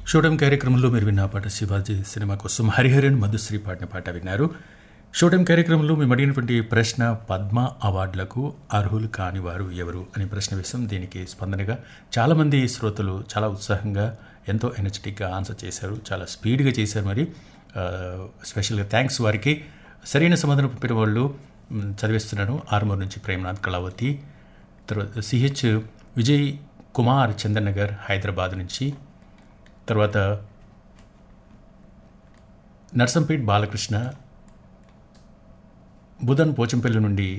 షోటం కార్యక్రమంలో మీరు విన్న పాట శివాజీ సినిమా కోసం హరిహరన్ మధుశ్రీ పాడిన పాట విన్నారు షోటం కార్యక్రమంలో మేము అడిగినటువంటి ప్రశ్న పద్మ అవార్డులకు అర్హులు కాని వారు ఎవరు అని ప్రశ్న వేశాం దీనికి స్పందనగా చాలామంది శ్రోతలు చాలా ఉత్సాహంగా ఎంతో ఎనర్జెటిక్గా ఆన్సర్ చేశారు చాలా స్పీడ్గా చేశారు మరి ఆ, స్పెషల్గా థ్యాంక్స్ వారికి సరైన సమాధానం పంపిన వాళ్ళు మ్, చదివిస్తున్నాను ఆర్మూర్ నుంచి ప్రేమనాథ్ కళావతి తర్వాత సిహెచ్ విజయ్ కుమార్ చందనగర్ హైదరాబాద్ నుంచి తర్వాత నర్సంపేట్ బాలకృష్ణ బుధన్ పోచంపల్లి నుండి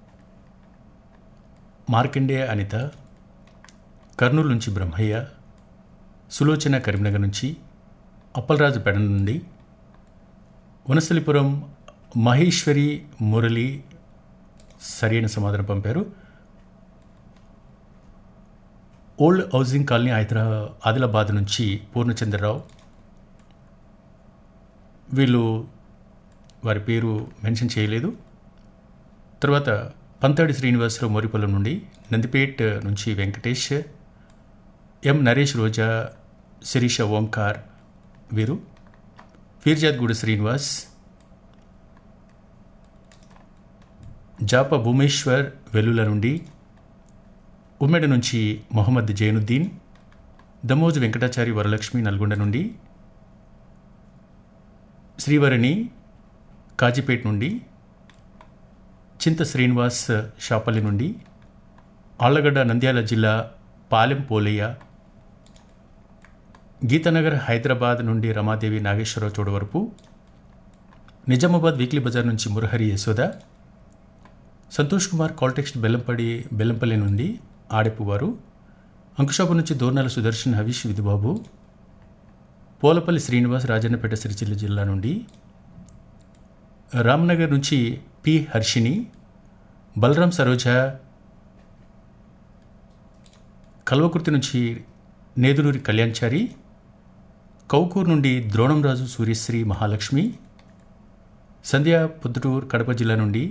మార్కండే అనిత కర్నూలు నుంచి బ్రహ్మయ్య సులోచన కరీంనగర్ నుంచి అప్పలరాజు పెడ నుండి వనస్థలిపురం మహేశ్వరి మురళి సరైన సమాధానం పంపారు ఓల్డ్ హౌసింగ్ కాలనీ హైదరా ఆదిలాబాద్ నుంచి పూర్ణచంద్రరావు వీళ్ళు వారి పేరు మెన్షన్ చేయలేదు తర్వాత పంతాడి శ్రీనివాసరావు మోరిపల్లం నుండి నందిపేట్ నుంచి వెంకటేష్ ఎం నరేష్ రోజా శిరీష ఓంకార్ వీరు ఫీర్జాద్గూడ శ్రీనివాస్ జాప భూమేశ్వర్ వెల్లుల నుండి ఉమ్మెడ నుంచి మొహమ్మద్ జైనుద్దీన్ దమోజు వెంకటాచారి వరలక్ష్మి నల్గొండ నుండి శ్రీవరణి కాజీపేట్ నుండి చింత శ్రీనివాస్ షాపల్లి నుండి ఆళ్లగడ్డ నంద్యాల జిల్లా పాలెం పోలయ్య గీతానగర్ హైదరాబాద్ నుండి రమాదేవి నాగేశ్వరరావు చోడవరపు నిజామాబాద్ వీక్లీ బజార్ నుంచి మురహరి యశోద సంతోష్ కుమార్ కాల్టెక్స్ట్ బెల్లంపడి బెల్లంపల్లి నుండి ఆడెపు వారు అంకుషాపు నుంచి దోర్నాల సుదర్శన్ హవీష్ విధుబాబు పోలపల్లి శ్రీనివాస్ రాజన్నపేట సిరిసిల్ల జిల్లా నుండి రామ్నగర్ నుంచి పి హర్షిని బలరాం సరోజ కల్వకుర్తి నుంచి నేదునూరి కళ్యాణ్చారి కౌకూర్ నుండి ద్రోణంరాజు సూర్యశ్రీ మహాలక్ష్మి సంధ్య పొద్దుటూరు కడప జిల్లా నుండి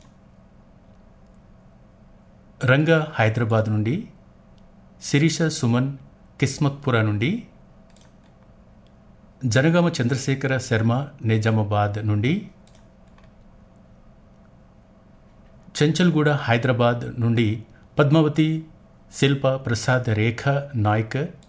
రంగా హైదరాబాద్ నుండి శిరీష సుమన్ కిస్మత్పురా నుండి జనగామ చంద్రశేఖర శర్మ నిజామాబాద్ నుండి చెంచల్గూడ హైదరాబాద్ నుండి పద్మావతి శిల్ప ప్రసాద్ రేఖ నాయక్